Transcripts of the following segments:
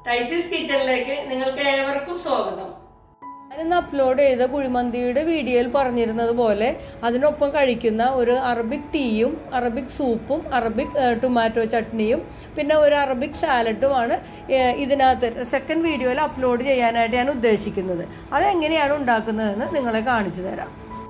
ടൈസിസ് കിച്ചണിലേക്ക് നിങ്ങൾക്ക് ഏവർക്കും സ്വാഗതം ഞാനിന്ന് അപ്ലോഡ് ചെയ്ത കുഴിമന്തിയുടെ വീഡിയോയിൽ പറഞ്ഞിരുന്നത് പോലെ അതിനൊപ്പം കഴിക്കുന്ന ഒരു അറബിക് ടീയും അറബിക് സൂപ്പും അറബിക് ഏഹ്, ടൊമാറ്റോ ചട്നിയും പിന്നെ ഒരു അറബിക് സാലഡുമാണ് ഏഹ്, ഇതിനകത്ത് സെക്കൻഡ് വീഡിയോയിൽ അപ്ലോഡ് ചെയ്യാനായിട്ട് ഞാൻ ഉദ്ദേശിക്കുന്നത് അതെങ്ങനെയാണ് ഉണ്ടാക്കുന്നതെന്ന് നിങ്ങളെ കാണിച്ചു തരാം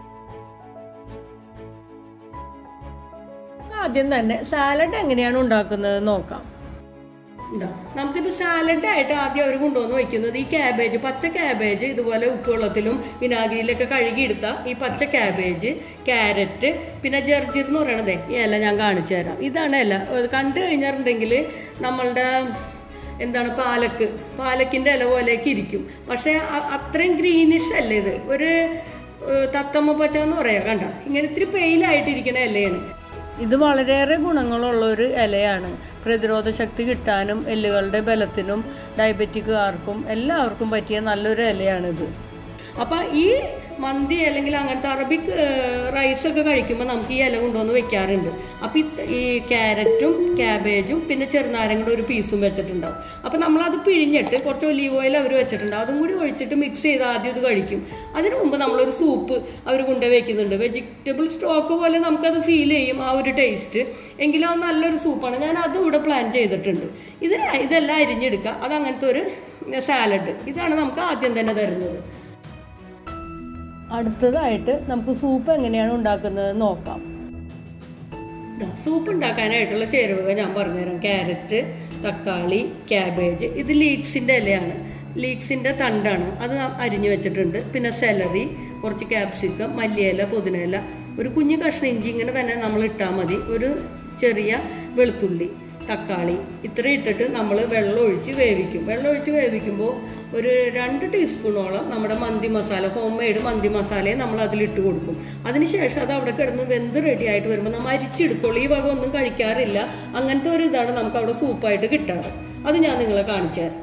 ആദ്യം തന്നെ സാലഡ് എങ്ങനെയാണ് ഉണ്ടാക്കുന്നത് നോക്കാം ഇതാ നമുക്കിത് സാലഡ് ആയിട്ട് ആദ്യം അവർ കൊണ്ടുവന്ന് വെക്കുന്നത് ഈ ക്യാബേജ് പച്ച ക്യാബേജ് ഇതുപോലെ ഉപ്പുവെള്ളത്തിലും വിനാഗിരിയിലൊക്കെ കഴുകിയെടുത്ത ഈ പച്ച ക്യാബേജ് ക്യാരറ്റ് പിന്നെ ജർജിർ എന്ന് പറയണത് ഈ ഇല ഞാൻ കാണിച്ചു തരാം ഇതാണ് ഇല ഇത് കണ്ടു കഴിഞ്ഞിട്ടുണ്ടെങ്കിൽ നമ്മളുടെ എന്താണ് പാലക്ക് പാലക്കിന്റെ ഇല പോലെയൊക്കെ ഇരിക്കും പക്ഷെ അ- അത്രയും ഗ്രീനിഷ് അല്ലേ ഇത് ഒരു ഏഹ്, തത്തമ്മ പച്ച എന്ന് പറയാം കണ്ട ഇങ്ങനെ ഇത്തിരി പെയിലായിട്ടിരിക്കണ ഇലയാണ് ഇത് വളരെയേറെ ഗുണങ്ങളുള്ള ഒരു ഇലയാണ് പ്രതിരോധ ശക്തി കിട്ടാനും എല്ലുകളുടെ ബലത്തിനും ഡയബറ്റിക്കുകാർക്കും എല്ലാവർക്കും പറ്റിയ നല്ലൊരു ഇലയാണിത് അപ്പം ഈ മന്തി അല്ലെങ്കിൽ അങ്ങനത്തെ അറബിക് റൈസ് ഒക്കെ കഴിക്കുമ്പോൾ നമുക്ക് ഈ ഇല കൊണ്ടുവന്ന് വെക്കാറുണ്ട് അപ്പം ഈ ക്യാരറ്റും ക്യാബേജും പിന്നെ ചെറുനാരങ്ങയുടെ ഒരു പീസും വെച്ചിട്ടുണ്ടാവും അപ്പം നമ്മളത് പിഴിഞ്ഞിട്ട് കുറച്ച് ഒലീവ് ഓയിൽ അവർ വെച്ചിട്ടുണ്ടാവും അതും കൂടി ഒഴിച്ചിട്ട് മിക്സ് ചെയ്ത് ആദ്യം ഇത് കഴിക്കും അതിനു മുമ്പ് നമ്മളൊരു സൂപ്പ് അവർ കൊണ്ടുപോയി വെക്കുന്നുണ്ട് വെജിറ്റബിൾ സ്റ്റോക്ക് പോലെ നമുക്കത് ഫീൽ ചെയ്യും ആ ഒരു ടേസ്റ്റ് എങ്കിലും അത് നല്ലൊരു സൂപ്പാണ് ഞാൻ അതും ഇവിടെ പ്ലാൻ ചെയ്തിട്ടുണ്ട് ഇത് ഇതെല്ലാം അരിഞ്ഞെടുക്കുക അത് അങ്ങനത്തെ ഒരു സാലഡ് ഇതാണ് നമുക്ക് ആദ്യം തന്നെ തരുന്നത് അടുത്തതായിട്ട് നമുക്ക് സൂപ്പ് എങ്ങനെയാണ് ഉണ്ടാക്കുന്നത് നോക്കാം ദാ, സൂപ്പ് ഉണ്ടാക്കാനായിട്ടുള്ള ചേരുവകൾ ഞാൻ പറഞ്ഞുതരാം ക്യാരറ്റ് തക്കാളി ക്യാബേജ് ഇത് ലീക്സിൻ്റെ ഇലയാണ് ലീക്സിൻ്റെ തണ്ടാണ് അത് നാം അരിഞ്ഞു വെച്ചിട്ടുണ്ട് പിന്നെ സെലറി കുറച്ച് ക്യാപ്സിക്കം മല്ലിയില പുതിനയില ഒരു കുഞ്ഞു കഷ്ണം ഇഞ്ചി ഇങ്ങനെ തന്നെ നമ്മൾ ഇട്ടാൽ മതി ഒരു ചെറിയ വെളുത്തുള്ളി തക്കാളി ഇത്ര ഇട്ടിട്ട് നമ്മൾ വെള്ളം ഒഴിച്ച് വേവിക്കും വെള്ളം ഒഴിച്ച് വേവിക്കുമ്പോൾ ഒരു രണ്ട് ടീസ്പൂണോളം നമ്മുടെ മന്തി മസാല ഹോം മെയ്ഡ് മന്തി മസാലയും നമ്മൾ അതിലിട്ട് കൊടുക്കും അതിനുശേഷം അത് അവിടെ കിടന്ന് വെന്ത് റെഡി ആയിട്ട് വരുമ്പോൾ നമ്മൾ അരിച്ചെടുക്കുള്ളൂ ഈ വക ഒന്നും കഴിക്കാറില്ല അങ്ങനത്തെ ഒരു ഇതാണ് നമുക്ക് അവിടെ സൂപ്പായിട്ട് കിട്ടാറ് അത് ഞാൻ നിങ്ങളെ കാണിച്ചു തരാം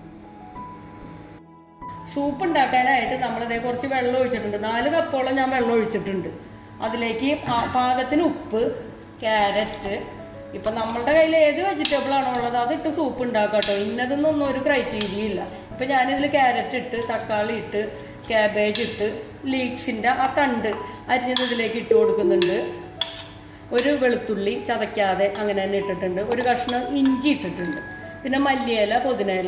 സൂപ്പ് ഉണ്ടാക്കാനായിട്ട് നമ്മളിതേ കുറച്ച് വെള്ളം ഒഴിച്ചിട്ടുണ്ട് നാല് കപ്പോളം ഞാൻ വെള്ളം ഒഴിച്ചിട്ടുണ്ട് അതിലേക്ക് ആ- പാകത്തിന് ഉപ്പ് ക്യാരറ്റ് ഇപ്പം നമ്മളുടെ കയ്യിൽ ഏത് വെജിറ്റബിൾ ആണോ ഉള്ളത് അതിട്ട് സൂപ്പ് ഉണ്ടാക്കാം കേട്ടോ ഇന്നതൊന്നും ഒരു ക്രൈറ്റീരിയ ഇല്ല ഇപ്പം ഞാനിതിൽ ക്യാരറ്റ് ഇട്ട് തക്കാളി ഇട്ട് ക്യാബേജ് ഇട്ട് ലീക്സിൻ്റെ ആ തണ്ട് അരിഞ്ഞത് ഇതിലേക്ക് ഇട്ട് കൊടുക്കുന്നുണ്ട് ഒരു വെളുത്തുള്ളി ചതയ്ക്കാതെ അങ്ങനെ തന്നെ ഇട്ടിട്ടുണ്ട് ഒരു കഷ്ണം ഇഞ്ചി ഇട്ടിട്ടുണ്ട് പിന്നെ മല്ലിയില പുതിനയില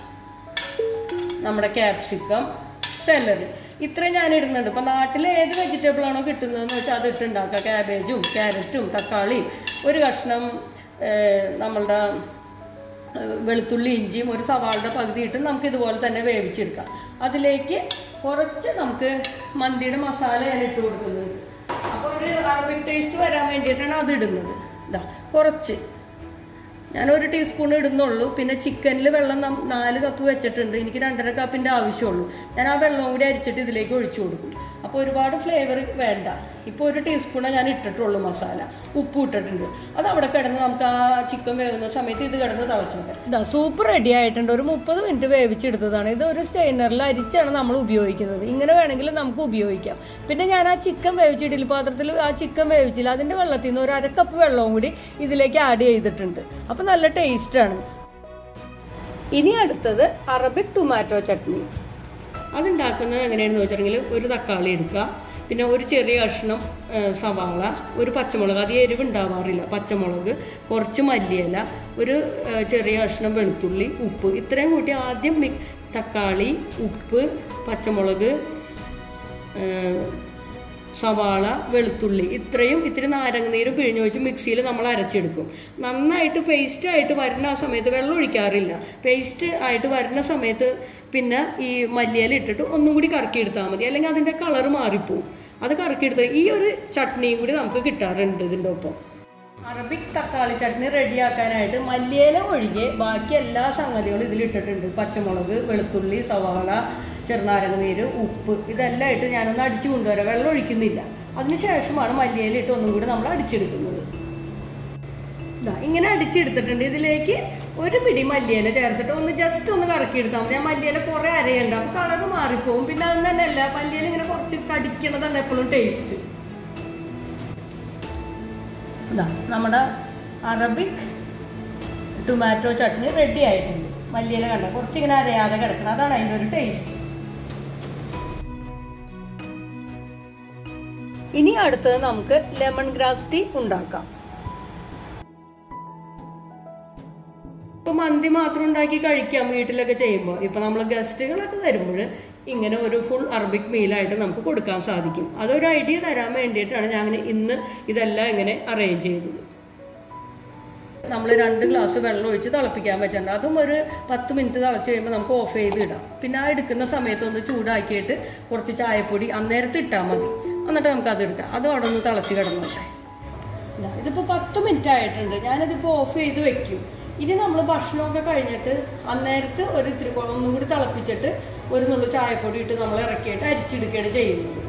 നമ്മുടെ ക്യാപ്സിക്കം സെലറി ഇത്രയും ഞാൻ ഇടുന്നുണ്ട് ഇപ്പം നാട്ടിൽ ഏത് വെജിറ്റബിൾ ആണോ കിട്ടുന്നതെന്ന് വെച്ചാൽ അത് ഇട്ടുണ്ടാക്കുക ക്യാബേജും ക്യാരറ്റും തക്കാളിയും ഒരു കഷ്ണം ഏഹ്, നമ്മളുടെ ഏഹ്, വെളുത്തുള്ളി ഇഞ്ചിയും ഒരു സവാളുടെ പകുതി ഇട്ട് നമുക്ക് ഇതുപോലെ തന്നെ വേവിച്ചെടുക്കാം അതിലേക്ക് കുറച്ച് നമുക്ക് മന്തിയുടെ മസാല ഞാൻ ഇട്ട് കൊടുക്കുന്നുണ്ട് അപ്പോൾ ഒരു അറബിക് ടേസ്റ്റ് വരാൻ വേണ്ടിയിട്ടാണ് അത് ഇടുന്നത് ഇതാ കുറച്ച് ഞാൻ ഒരു ടീസ്പൂൺ ഇടുന്നുള്ളൂ പിന്നെ ചിക്കനിൽ വെള്ളം നം- നാല് കപ്പ് വെച്ചിട്ടുണ്ട് എനിക്ക് രണ്ടര കപ്പിൻ്റെ ആവശ്യമുള്ളൂ ഞാൻ ആ വെള്ളം കൂടി അരിച്ചിട്ട് ഇതിലേക്ക് ഒഴിച്ചു കൊടുക്കും അപ്പോൾ ഒരുപാട് ഫ്ലേവർ വേണ്ട ഇപ്പോൾ ഒരു ടീസ്പൂണേ ഞാൻ ഇട്ടിട്ടുള്ളൂ മസാല ഉപ്പ് ഇട്ടിട്ടുണ്ട് അത് അവിടെ കിടന്ന് നമുക്ക് ആ ചിക്കൻ വേവുന്ന സമയത്ത് ഇത് കിടന്ന് തിളച്ചോട്ടെ ഇതാ സൂപ്പ് റെഡി ആയിട്ടുണ്ട് ഒരു മുപ്പത് മിനിറ്റ് വേവിച്ചെടുത്തതാണ് ഇത് ഒരു സ്റ്റെയിനറിൽ അരിച്ചാണ് നമ്മൾ ഉപയോഗിക്കുന്നത് ഇങ്ങനെ വേണമെങ്കിൽ നമുക്ക് ഉപയോഗിക്കാം പിന്നെ ഞാൻ ആ ചിക്കൻ വേവിച്ച ഇഡ്ഡലി പാത്രത്തിൽ ആ ചിക്കൻ വേവിച്ചില്ല അതിൻ്റെ വെള്ളത്തിൽ നിന്ന് ഒരു അരക്കപ്പ് വെള്ളവും കൂടി ഇതിലേക്ക് ആഡ് ചെയ്തിട്ടുണ്ട് അപ്പം നല്ല ടേസ്റ്റാണ് ഇനി അടുത്തത് അറബിക് ടൊമാറ്റോ ചട്നി അതുണ്ടാക്കുന്നത് എങ്ങനെയാണെന്ന് വെച്ചിട്ടുണ്ടെങ്കിൽ ഒരു തക്കാളി എടുക്കുക പിന്നെ ഒരു ചെറിയ കഷ്ണം ഏ, സവാള ഒരു പച്ചമുളക് അത് എരിവ് ഉണ്ടാവാറില്ല പച്ചമുളക് കുറച്ച് മല്ലിയില ഒരു ഏ, ചെറിയ കഷ്ണം വെളുത്തുള്ളി ഉപ്പ് ഇത്രയും കൂട്ടി ആദ്യം മി തക്കാളി ഉപ്പ് പച്ചമുളക് ഏ, സവാള വെളുത്തുള്ളി ഇത്രയും ഇത്തിരി നാരങ്ങനീര് പിഴിഞ്ഞ് വെച്ച് മിക്സിയിൽ നമ്മൾ അരച്ചെടുക്കും നന്നായിട്ട് പേസ്റ്റ് ആയിട്ട് വരുന്ന ആ സമയത്ത് വെള്ളം ഒഴിക്കാറില്ല പേസ്റ്റ് ആയിട്ട് വരുന്ന സമയത്ത് പിന്നെ ഈ മല്ലിയില ഇട്ടിട്ട് ഒന്നും കൂടി കറക്കിയെടുത്താൽ മതി അല്ലെങ്കിൽ അതിൻ്റെ കളർ മാറിപ്പോവും അത് കറക്കിയെടുത്ത് ഈ ഒരു ചട്നിയും കൂടി നമുക്ക് കിട്ടാറുണ്ട് ഇതിൻ്റെ ഒപ്പം അറബിക് തക്കാളി ചട്നി റെഡിയാക്കാനായിട്ട് മല്ലിയില ഒഴികെ ബാക്കി എല്ലാ സംഗതികളും ഇതിലിട്ടിട്ടുണ്ട് പച്ചമുളക് വെളുത്തുള്ളി സവാള ചെറുനാരങ്ങ നീര് ഉപ്പ് ഇതെല്ലാം ഇട്ട് ഞാനൊന്ന് അടിച്ചു കൊണ്ടുവരാം വെള്ളം ഒഴിക്കുന്നില്ല അതിനുശേഷമാണ് മല്ലിയില ഇട്ട് ഒന്നും കൂടി നമ്മൾ അടിച്ചെടുക്കുന്നത് ദാ ഇങ്ങനെ അടിച്ചെടുത്തിട്ടുണ്ട് ഇതിലേക്ക് ഒരു പിടി മല്ലിയില ചേർത്തിട്ട് ഒന്ന് ജസ്റ്റ് ഒന്ന് കറക്കി എടുത്താൽ മതി ആ മല്ലിയില കുറെ അരയുണ്ട് അപ്പോൾ കളറ് മാറിപ്പോവും പിന്നെ അത് തന്നെയല്ല മല്ലിയില ഇങ്ങനെ കുറച്ച് കടിക്കണതാണ് എപ്പോഴും ടേസ്റ്റ് ഇതാ നമ്മുടെ അറബിക് ടൊമാറ്റോ ചട്നി റെഡി ആയിട്ടുണ്ട് മല്ലിയില കണ്ട കുറച്ചിങ്ങനെ അരയാതെ കിടക്കണം അതാണ് അതിൻ്റെ ഒരു ടേസ്റ്റ് ഇനി അടുത്തത് നമുക്ക് ലെമൺ ഗ്രാസ് ടീ ഉണ്ടാക്കാം ഇപ്പൊ മന്തി മാത്രം ഉണ്ടാക്കി കഴിക്കാം വീട്ടിലൊക്കെ ചെയ്യുമ്പോൾ ഇപ്പൊ നമ്മൾ ഗസ്റ്റുകളൊക്കെ വരുമ്പോൾ ഇങ്ങനെ ഒരു ഫുൾ അറബിക് മീലായിട്ട് നമുക്ക് കൊടുക്കാൻ സാധിക്കും അതൊരു ഐഡിയ തരാൻ വേണ്ടിയിട്ടാണ് ഞാൻ അങ്ങനെ ഇന്ന് ഇതെല്ലാം ഇങ്ങനെ അറേഞ്ച് ചെയ്തത് നമ്മൾ രണ്ട് ഗ്ലാസ് വെള്ളം ഒഴിച്ച് തിളപ്പിക്കാൻ വെച്ചിട്ടുണ്ട് അതും ഒരു പത്ത് മിനിറ്റ് തിളച്ച് കഴിയുമ്പോൾ നമുക്ക് ഓഫ് ചെയ്ത് ഇടാം പിന്നെ ആ എടുക്കുന്ന സമയത്ത് ഒന്ന് ചൂടാക്കിയിട്ട് കുറച്ച് ചായപ്പൊടി അന്നേരത്ത് ഇട്ടാൽ മതി എന്നിട്ട് നമുക്ക് അത് എടുക്കാം അതും അവിടെ ഒന്ന് തിളച്ച് കിടന്നോട്ടെ ഇതാ, ഇതിപ്പോ പത്ത് മിനിറ്റ് ആയിട്ടുണ്ട് ഞാനിതിപ്പോ ഓഫ് ചെയ്ത് വെക്കും ഇനി നമ്മൾ ഭക്ഷണമൊക്കെ കഴിഞ്ഞിട്ട് അന്നേരത്ത് ഒരു ഇത്തിരി കുളം ഒന്നും കൂടി തിളപ്പിച്ചിട്ട് ഒരു നുള്ളു ചായപ്പൊടി ഇട്ട് നമ്മൾ ഇറക്കിയിട്ട് അരിച്ചെടുക്കുകയാണ് ചെയ്യുന്നത്